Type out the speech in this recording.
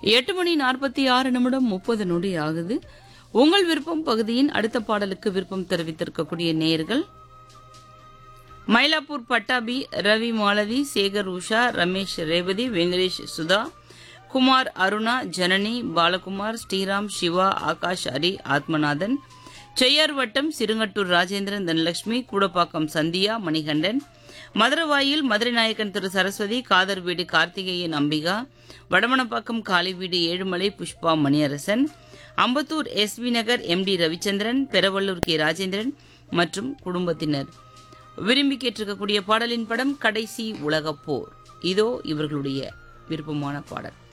எட்டு மணி நாற்பத்தி ஆறு நிமிடம் முப்பது நொடி ஆகுது உங்கள் விருப்பம் பகுதியின் அடுத்த பாடலுக்கு விருப்பம் தெரிவித்திருக்கக்கூடிய நேயர்கள் மயிலாப்பூர் பட்டாபி ரவி மாலதி சேகர் உஷா ரமேஷ் ரேவதி வெங்கடேஷ் சுதா குமார் அருணா ஜனனி பாலகுமார் ஸ்ரீராம் சிவா ஆகாஷ் ஹரி ஆத்மநாதன் செய்யார் வட்டம் சிறுங்கட்டூர் ராஜேந்திரன் தனலட்சுமி கூடப்பாக்கம் சந்தியா மணிகண்டன் மதுரவாயில் மதுரை நாயக்கன் திரு சரஸ்வதி காதர் வீடு கார்த்திகேயன் அம்பிகா வடமணப்பாக்கம் காளி வீடு Ezhumalai Pushpa Maniyarasan Ambattur SV Nagar MD Ravichandran Peravallur K Rajendran மற்றும் குடும்பத்தினர் விரும்பி கேட்டிருக்கக்கூடிய பாடலின் படம் கடைசி உலகப் போர் இதோ இவர்களுடைய விருப்பமான பாடல்